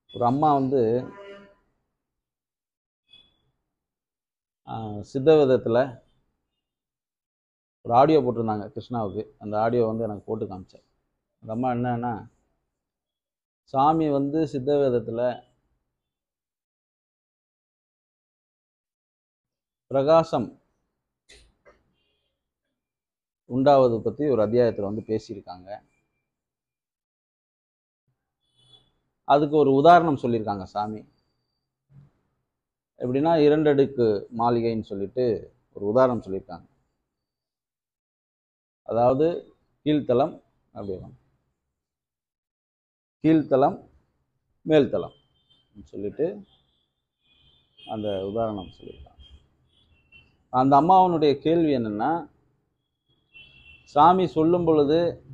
ஒரு அம்மா வந்து ஆஹ், சித்த விதத்தில் ஒரு ஆடியோ போட்டிருந்தாங்க கிருஷ்ணாவுக்கு அந்த ஆடியோ வந்து எனக்கு போட்டு காமிச்சேன் அந்த அம்மா என்னன்னா சாமி வந்து சித்த வேதத்தில் பிரகாசம் உண்டாவது பற்றி ஒரு அத்தியாயத்தில் வந்து பேசியிருக்காங்க அதுக்கு ஒரு உதாரணம் சொல்லியிருக்காங்க சாமி எப்படின்னா இரண்டடுக்கு மாளிகைன்னு சொல்லிட்டு ஒரு உதாரணம் சொல்லியிருக்காங்க அதாவது கீழ்த்தளம் அப்படின்னா கீழ்த்தளம் மேல்தளம் சொல்லிட்டு அந்த உதாரணம் சொல்லியிருக்காங்க அந்த அம்மாவனுடைய கேள்வி என்னன்னா சாமி சொல்லும் பொழுது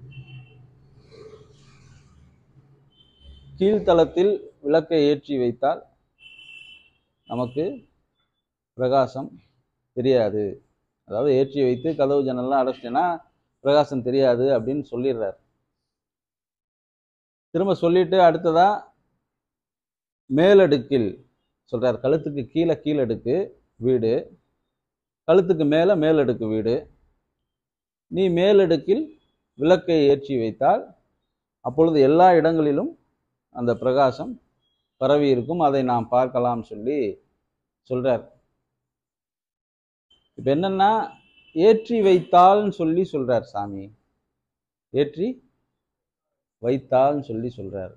கீழ்த்தளத்தில் விளக்கை ஏற்றி வைத்தால் நமக்கு பிரகாசம் தெரியாது அதாவது ஏற்றி வைத்து கதவு ஜன்னல்லாம் அடைச்சிட்டேன்னா பிரகாசம் தெரியாது அப்படின்னு சொல்லிடுறார் திரும்ப சொல்லிட்டு அடுத்ததா மேலடுக்கில் சொல்றார் கழுத்துக்கு கீழே கீழடுக்கு வீடு கழுத்துக்கு மேலே மேலடுக்கு வீடு நீ மேலடுக்கில் விளக்கை ஏற்றி வைத்தால் அப்பொழுது எல்லா இடங்களிலும் அந்த பிரகாசம் பரவி இருக்கும் அதை நாம் பார்க்கலாம் சொல்லி சொல்றார் இப்போ என்னன்னா ஏற்றி வைத்தால்னு சொல்லி சொல்றார் சாமி ஏற்றி வைத்தால்னு சொல்லி சொல்றார்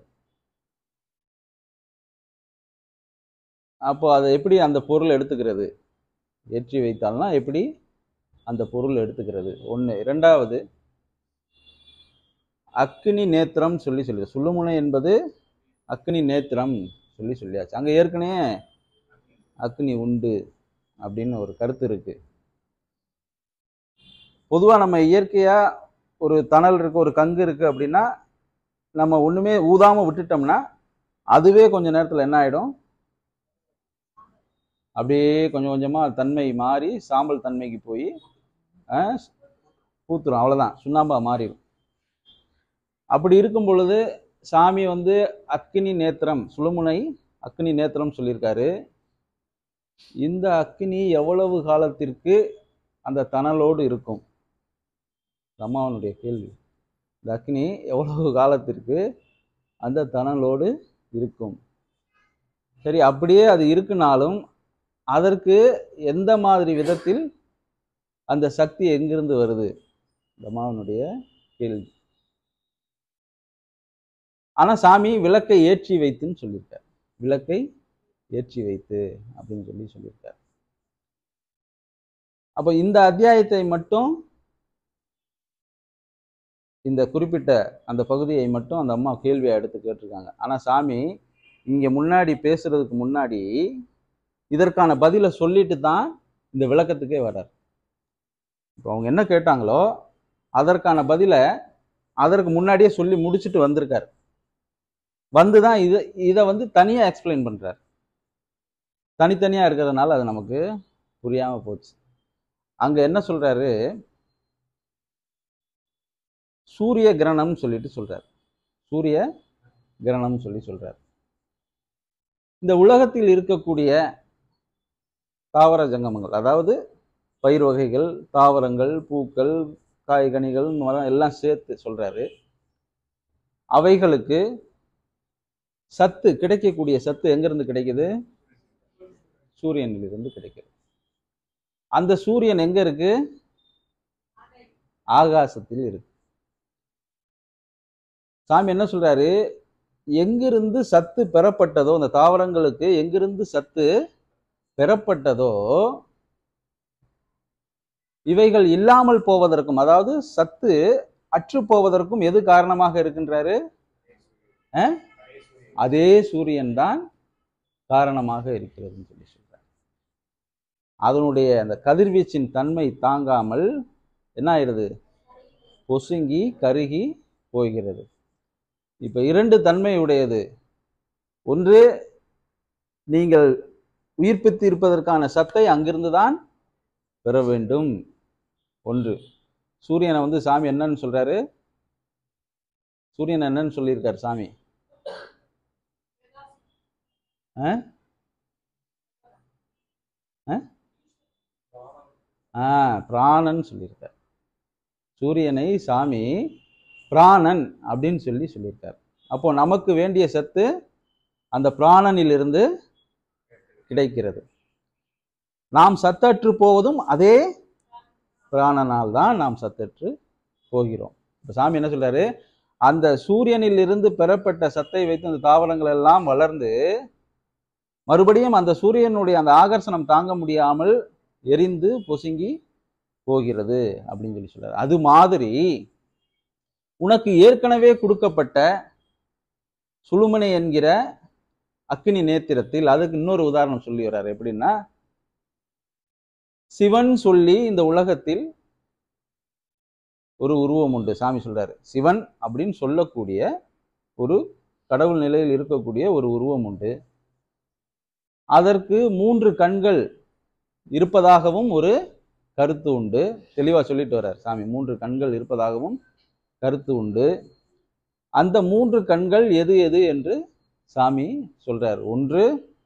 அப்போ அதை எப்படி அந்த பொருள் எடுத்துக்கிறது ஏற்றி வைத்தால்னா எப்படி அந்த பொருள் எடுத்துக்கிறது ஒன்று இரண்டாவது அக்னி நேத்திரம் சொல்லி சொல்லி சுள்ளுமுனை என்பது அக்னி நேத்திரம் சொல்லி சொல்லியாச்சு அங்கே ஏற்கனவே அக்னி உண்டு அப்படின்னு ஒரு கருத்து இருக்கு பொதுவாக நம்ம இயற்கையாக ஒரு தணல் இருக்கு ஒரு கங்கு இருக்கு அப்படின்னா நம்ம ஒன்றுமே ஊதாமல் விட்டுட்டோம்னா அதுவே கொஞ்ச நேரத்தில் என்ன ஆகிடும் அப்படியே கொஞ்சம் கொஞ்சமாக தன்மை மாறி சாம்பல் தன்மைக்கு போய் பூத்துரும் அவ்வளோதான் சுண்ணாம்பா மாறிடும் அப்படி இருக்கும் பொழுது சாமி வந்து அக்கினி நேத்திரம் சுழுமுனை அக்னி நேத்திரம் சொல்லியிருக்காரு இந்த அக்கினி எவ்வளவு காலத்திற்கு அந்த தணலோடு இருக்கும் அம்மாவனுடைய கேள்வி இந்த அக்னி எவ்வளவு காலத்திற்கு அந்த தணலோடு இருக்கும் சரி அப்படியே அது இருக்குனாலும் அதற்கு எந்த மாதிரி விதத்தில் அந்த சக்தி எங்கிருந்து வருது இந்த அம்மாவனுடைய கேள்வி ஆனா சாமி விளக்கை ஏற்றி வைத்துன்னு சொல்லியிருக்கார் விளக்கை ஏற்றி வைத்து அப்படின்னு சொல்லி சொல்லியிருக்கார் அப்போ இந்த அத்தியாயத்தை மட்டும் இந்த குறிப்பிட்ட அந்த பகுதியை மட்டும் அந்த அம்மா கேள்வியை எடுத்து கேட்டிருக்காங்க ஆனா சாமி இங்க முன்னாடி பேசுறதுக்கு முன்னாடி இதற்கான பதிலை சொல்லிட்டு தான் இந்த விளக்கத்துக்கே வர்றார் இப்போ அவங்க என்ன கேட்டாங்களோ அதற்கான பதிலை அதற்கு முன்னாடியே சொல்லி முடிச்சுட்டு வந்திருக்கார் வந்து தான் இதை இதை வந்து தனியாக எக்ஸ்பிளைன் பண்ணுறார் தனித்தனியாக இருக்கிறதுனால அது நமக்கு புரியாமல் போச்சு அங்கே என்ன சொல்கிறாரு சூரிய கிரணம்னு சொல்லிட்டு சொல்கிறார் சூரிய கிரணம்னு சொல்லி சொல்கிறார் இந்த உலகத்தில் இருக்கக்கூடிய தாவர ஜங்கமங்கள் அதாவது பயிர் வகைகள் தாவரங்கள் பூக்கள் காய்கனிகள் மரம் எல்லாம் சேர்த்து சொல்கிறாரு அவைகளுக்கு சத்து கிடைக்கக்கூடிய சத்து எங்கிருந்து கிடைக்குது சூரியனிலிருந்து கிடைக்குது அந்த சூரியன் எங்க இருக்கு ஆகாசத்தில் இருக்கு சாமி என்ன சொல்றாரு எங்கிருந்து சத்து பெறப்பட்டதோ அந்த தாவரங்களுக்கு எங்கிருந்து சத்து பெறப்பட்டதோ இவைகள் இல்லாமல் போவதற்கும் அதாவது சத்து அற்று போவதற்கும் எது காரணமாக இருக்கின்றாரு அஹ்? அதே சூரியன் தான் காரணமாக இருக்கிறதுன்னு சொல்லி சொல்றார் அதனுடைய அந்த கதிர்வீச்சின் தன்மை தாங்காமல் என்ன ஆயிடுது பொசுங்கி கருகி போகிறது இப்ப இரண்டு தன்மை உடையது ஒன்று நீங்கள் உயிர்ப்பித்து இருப்பதற்கான சத்தை அங்கிருந்து தான் பெற வேண்டும் ஒன்று சூரியனை வந்து சாமி என்னன்னு சொல்றாரு சூரியன் என்னன்னு சொல்லியிருக்காரு சாமி ஆ? ஆ? ஆ பிராணன் சொல்லியிருக்கார் சூரியனை சாமி பிராணன் அப்படின்னு சொல்லி சொல்லியிருக்கார் அப்போ நமக்கு வேண்டிய சத்து அந்த பிராணனிலிருந்து கிடைக்கிறது நாம் சத்தற்று போவதும் அதே பிராணனால் தான் நாம் சத்தற்று போகிறோம் இப்ப சாமி என்ன சொல்றாரு அந்த சூரியனில் இருந்து பெறப்பட்ட சத்தை வைத்து அந்த தாவரங்கள் எல்லாம் வளர்ந்து மறுபடியும் அந்த சூரியனுடைய அந்த ஆகர்ஷணம் தாங்க முடியாமல் எரிந்து பொசுங்கி போகிறது அப்படின்னு சொல்லி சொல்றாரு அது மாதிரி உனக்கு ஏற்கனவே கொடுக்கப்பட்ட சுழுமனை என்கிற அக்கினி நேத்திரத்தில் அதுக்கு இன்னொரு உதாரணம் சொல்லி வர்றாரு எப்படின்னா சிவன் சொல்லி இந்த உலகத்தில் ஒரு உருவம் உண்டு சாமி சொல்றாரு சிவன் அப்படின்னு சொல்லக்கூடிய ஒரு கடவுள் நிலையில் இருக்கக்கூடிய ஒரு உருவம் உண்டு அதற்கு மூன்று கண்கள் இருப்பதாகவும் ஒரு கருத்து உண்டு தெளிவா சொல்லிட்டு வர்றார் சாமி மூன்று கண்கள் இருப்பதாகவும் கருத்து உண்டு அந்த மூன்று கண்கள் எது எது என்று சாமி சொல்றார் ஒன்று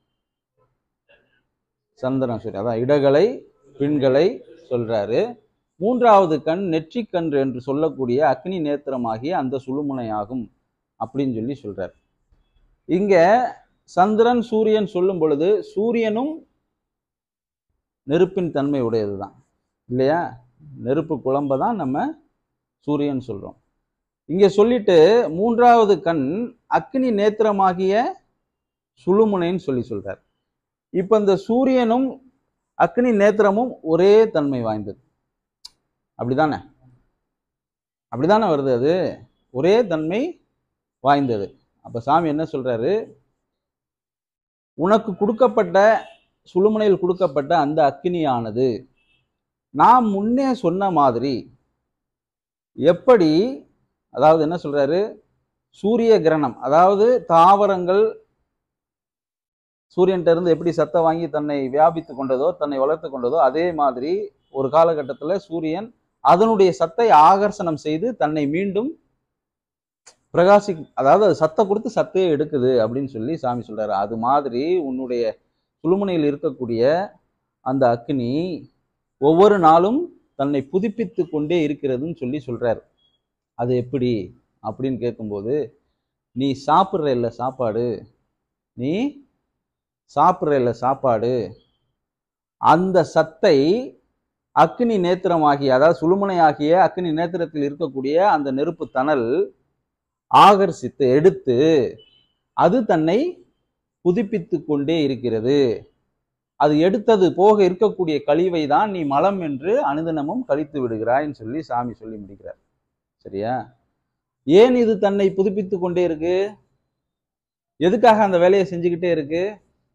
சந்திரன் சூரியன் அதான் இடகலை பின்களை சொல்றாரு மூன்றாவது கண் நெற்றிக்கன்று என்று சொல்லக்கூடிய அக்னி நேத்திரமாகிய அந்த சுழுமுனையாகும் அப்படின்னு சொல்லி சொல்றார் இங்க சந்திரன் சூரியன் சொல்லும் பொழுது சூரியனும் நெருப்பின் தன்மை உடையது தான் இல்லையா நெருப்பு குழம்ப தான் நம்ம சூரியன் சொல்றோம் இங்க சொல்லிட்டு மூன்றாவது கண் அக்னி நேத்திரமாகிய சுழுமுனைன்னு சொல்லி சொல்றார் இப்ப இந்த சூரியனும் அக்னி நேத்திரமும் ஒரே தன்மை வாய்ந்தது அப்படிதானே அப்படிதானே வருது அது ஒரே தன்மை வாய்ந்தது அப்ப சாமி என்ன சொல்றாரு உனக்கு கொடுக்கப்பட்ட சுழுமுனையில் கொடுக்கப்பட்ட அந்த அக்கினியானது நான் முன்னே சொன்ன மாதிரி எப்படி அதாவது என்ன சொல்றாரு சூரிய கிரணம் அதாவது தாவரங்கள் சூரியன்ட்ட இருந்து எப்படி சத்தை வாங்கி தன்னை வியாபித்து கொண்டதோ தன்னை வளர்த்து கொண்டதோ அதே மாதிரி ஒரு காலகட்டத்தில் சூரியன் அதனுடைய சத்தை ஆகர்ஷணம் செய்து தன்னை மீண்டும் பிரகாசி அதாவது அது சத்தை கொடுத்து சத்தையே எடுக்குது அப்படின்னு சொல்லி சாமி சொல்றாரு அது மாதிரி உன்னுடைய சுழுமுனையில் இருக்கக்கூடிய அந்த அக்னி ஒவ்வொரு நாளும் தன்னை புதுப்பித்து கொண்டே இருக்கிறதுன்னு சொல்லி சொல்றாரு அது எப்படி அப்படின்னு கேட்கும்போது நீ சாப்பிட்ற இல்லை சாப்பாடு நீ சாப்பிட்ற இல்லை சாப்பாடு அந்த சத்தை அக்னி நேத்திரமாகிய அதாவது சுழுமுனையாகிய அக்னி நேத்திரத்தில் இருக்கக்கூடிய அந்த நெருப்பு தணல் ஆகர்ஷித்து எடுத்து அது தன்னை புதுப்பித்து கொண்டே இருக்கிறது அது எடுத்தது போக இருக்கக்கூடிய கழிவை தான் நீ மலம் என்று அனுதினமும் கழித்து விடுகிறாய்ன்னு சொல்லி சாமி சொல்லி முடிக்கிறார் சரியா ஏன் இது தன்னை புதுப்பித்து கொண்டே இருக்கு எதுக்காக அந்த வேலையை செஞ்சுக்கிட்டே இருக்கு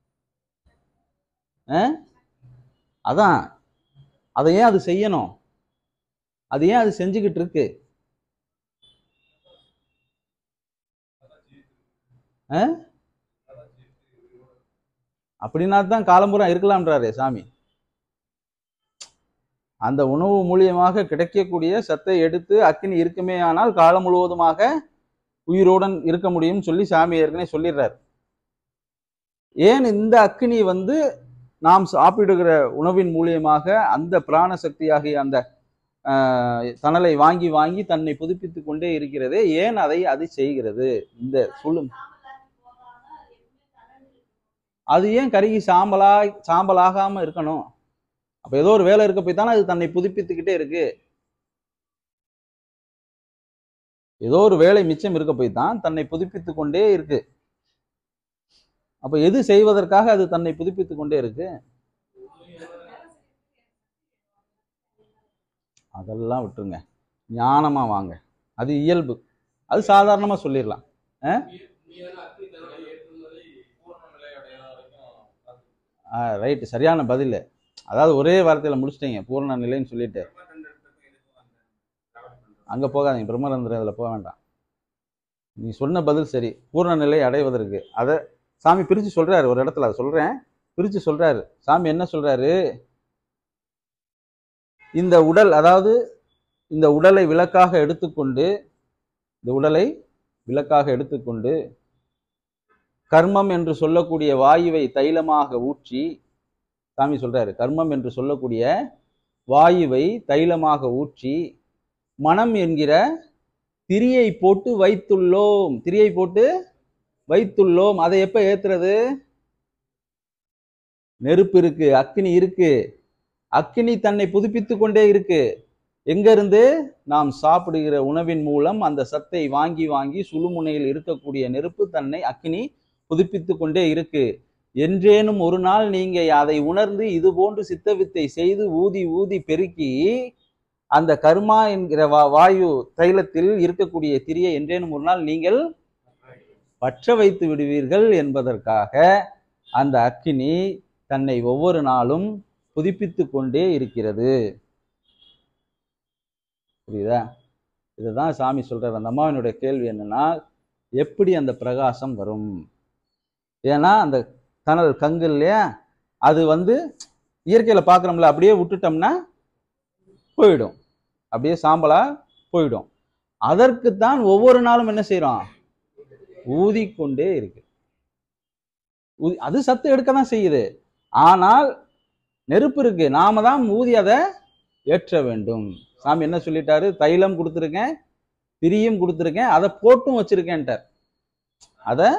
ஆ? அதான் அதை ஏன் அது செய்யணும் அது ஏன் அது செஞ்சுக்கிட்டு இருக்கு ஆ? அப்படின்னா தான் காலம்புறா இருக்கலாம்ன்றாரு சாமி அந்த உணவு மூலியமாக கிடைக்கக்கூடிய சத்தை எடுத்து அக்கினி இருக்குமே ஆனால் காலம் முழுவதுமாக உயிருடன் இருக்க முடியும்னு சொல்லி சாமி ஏற்கனவே சொல்லிடுறார் ஏன் இந்த அக்கினி வந்து நாம் சாப்பிடுகிற உணவின் மூலியமாக அந்த பிராண சக்தியாகிய அந்த ஆஹ், தணலை வாங்கி வாங்கி தன்னை புதுப்பித்து கொண்டே இருக்கிறதே ஏன் அதை அது செய்கிறது இந்த சுழும் அது ஏன் கருகி சாம்பலா சாம்பலாகாம இருக்கணும் அப்ப ஏதோ ஒரு வேலை இருக்க போய் தானே அது தன்னை புதுப்பித்துக்கிட்டே இருக்கு ஏதோ ஒரு வேலை மிச்சம் இருக்க போய் தான் தன்னை புதுப்பித்து கொண்டே இருக்கு அப்ப எது செய்வதற்காக அது தன்னை புதுப்பித்து கொண்டே இருக்கு அதெல்லாம் விட்டுருங்க ஞானமா வாங்க அது இயல்பு அது சாதாரணமா சொல்லிடலாம் ரைட்டு சரியான பதில் அதாவது ஒரே வார்த்தையில முடிச்சிட்டீங்க பூர்ண நிலைன்னு சொல்லிட்டு அங்க போகாதீங்க பிரம்மரந்திரம் இதுல போக வேண்டாம் நீ சொன்ன பதில் சரி பூர்ண நிலை அடைவதற்கு அதை சாமி பிரிச்சு சொல்றாரு ஒரு இடத்துல அதை சொல்றேன் பிரிச்சு சொல்றாரு சாமி என்ன சொல்றாரு இந்த உடல் அதாவது இந்த உடலை விளக்காக எடுத்துக்கொண்டு இந்த உடலை விளக்காக எடுத்துக்கொண்டு கர்மம் என்று சொல்லக்கூடிய வாயுவை தைலமாக ஊற்றி சாமி சொல்றாரு கர்மம் என்று சொல்லக்கூடிய வாயுவை தைலமாக ஊற்றி மனம் என்கிற திரியை போட்டு வைத்துள்ளோம் திரியை போட்டு வைத்துள்ளோம் அதை எப்ப ஏத்துறது நெருப்பு இருக்கு அக்னி இருக்கு அக்னி தன்னை புதுப்பித்து கொண்டே இருக்கு எங்க இருந்து நாம் சாப்பிடுகிற உணவின் மூலம் அந்த சத்தை வாங்கி வாங்கி சுழுமுனையில் இருக்கக்கூடிய நெருப்பு தன்னை அக்னி புதுப்பித்து கொண்டே இருக்கு என்றேனும் ஒரு நாள் நீங்க அதை உணர்ந்து இது போன்று சித்தவித்தை செய்து ஊதி ஊதி பெருக்கி அந்த கர்மா என்கிற வா- வாயு தைலத்தில் இருக்கக்கூடிய திரியை என்றேனும் ஒரு நாள் நீங்கள் பற்ற வைத்து விடுவீர்கள் என்பதற்காக அந்த அக்கினி தன்னை ஒவ்வொரு நாளும் புதுப்பித்து கொண்டே இருக்கிறது புரியுதா இதுதான் சாமி சொல்றார் அந்த அம்மாவினுடைய கேள்வி என்னன்னா எப்படி அந்த பிரகாசம் வரும் ஏன்னா அந்த கனல் கங்கு இல்லையா அது வந்து இயற்கையில பார்க்குறோம்ல அப்படியே விட்டுட்டோம்னா போயிடும் அப்படியே சாம்பலா போயிடும் அதற்குத்தான் ஒவ்வொரு நாளும் என்ன செய்றோம் ஊதிக்கொண்டே இருக்கு ஊதி- அது சத்து எடுக்க தான் செய்யுது ஆனால் நெருப்பு இருக்கு நாம தான் ஊதி அதை ஏற்ற வேண்டும் சாமி என்ன சொல்லிட்டாரு தைலம் கொடுத்துருக்கேன் திரியும் கொடுத்துருக்கேன் அதை போட்டும் வச்சிருக்கேன்ட்டார் அதை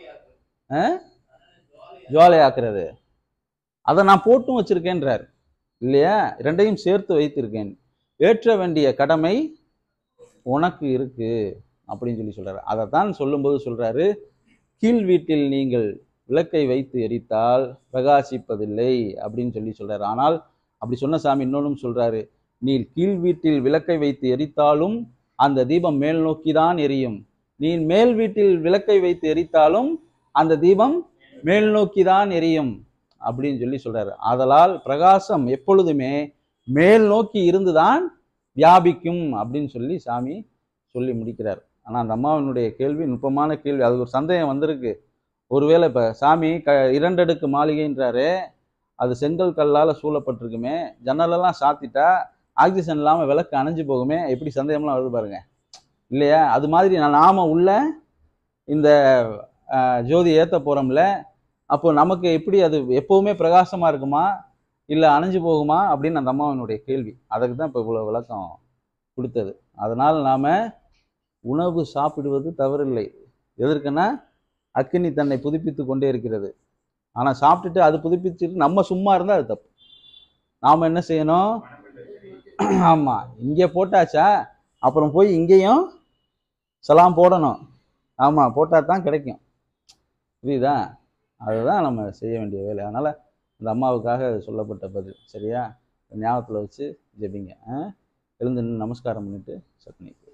ஜுவாலையாக்குறது அதை நான் போட்டும் வச்சிருக்கேன்றார் இல்லையா ரெண்டையும் சேர்த்து வைத்திருக்கேன் ஏற்ற வேண்டிய கடமை உனக்கு இருக்கு அப்படின்னு சொல்லி சொல்றாரு அதை தான் சொல்லும்போது சொல்றாரு கீழ் வீட்டில் நீங்கள் விளக்கை வைத்து எரித்தால் பிரகாசிப்பதில்லை அப்படின்னு சொல்லி சொல்றாரு ஆனால் அப்படி சொன்ன சாமி இன்னொன்னும் சொல்றாரு நீ கீழ் வீட்டில் விளக்கை வைத்து எரித்தாலும் அந்த தீபம் மேல் நோக்கி தான் எரியும் நீ மேல் வீட்டில் விளக்கை வைத்து எரித்தாலும் அந்த தீபம் மேல் நோக்கி தான் எரியும் அப்படின்னு சொல்லி சொல்றாரு ஆதலால் பிரகாசம் எப்பொழுதுமே மேல் நோக்கி இருந்துதான் வியாபிக்கும் அப்படின்னு சொல்லி சாமி சொல்லி முடிக்கிறார் ஆனா அந்த அம்மாவினுடைய கேள்வி நுட்பமான கேள்வி அது ஒரு சந்தேகம் வந்திருக்கு ஒருவேளை இப்ப சாமி க இரண்டடுக்கு மாளிகைன்றாரு அது செங்கல் கல்லால சூழப்பட்டிருக்குமே ஜன்னலெல்லாம் சாத்திட்டா ஆக்சிஜன் இல்லாம விளக்கு அணைஞ்சு போகுமே எப்படி சந்தேகம்லாம் வருது பாருங்க இல்லையா அது மாதிரி நான் நாம உள்ள இந்த அஹ், ஜோதி ஏத்த போறோம்ல அப்போ நமக்கு எப்படி அது எப்பவுமே பிரகாசமா இருக்குமா இல்ல அணைஞ்சு போகுமா அப்படின்னு அந்த அம்மாவினுடைய கேள்வி அதுக்கு தான் இப்போ இவ்வளவு விளக்கம் கொடுத்தது அதனால் நாம உணவு சாப்பிடுவது தவறில்லை எதற்குன்னா அக்கினி தன்னை புதுப்பித்து கொண்டே இருக்கிறது ஆனா சாப்பிட்டுட்டு அது புதுப்பிச்சுட்டு நம்ம சும்மா இருந்தா அது தப்பு நாம என்ன செய்யணும் ஆமா இங்கே போட்டாச்சா அப்புறம் போய் இங்கேயும் சலாம் போடணும் ஆமா போட்டா தான் கிடைக்கும் புரியுதா அதுதான் நம்ம செய்ய வேண்டிய வேலை அதனால இந்த அம்மாவுக்காக சொல்லப்பட்ட பதில் சரியா ஞாபகத்தில் வச்சு ஜெபிங்க ஆ? எழுந்து நின்னு நமஸ்காரம் பண்ணிட்டு சட்னி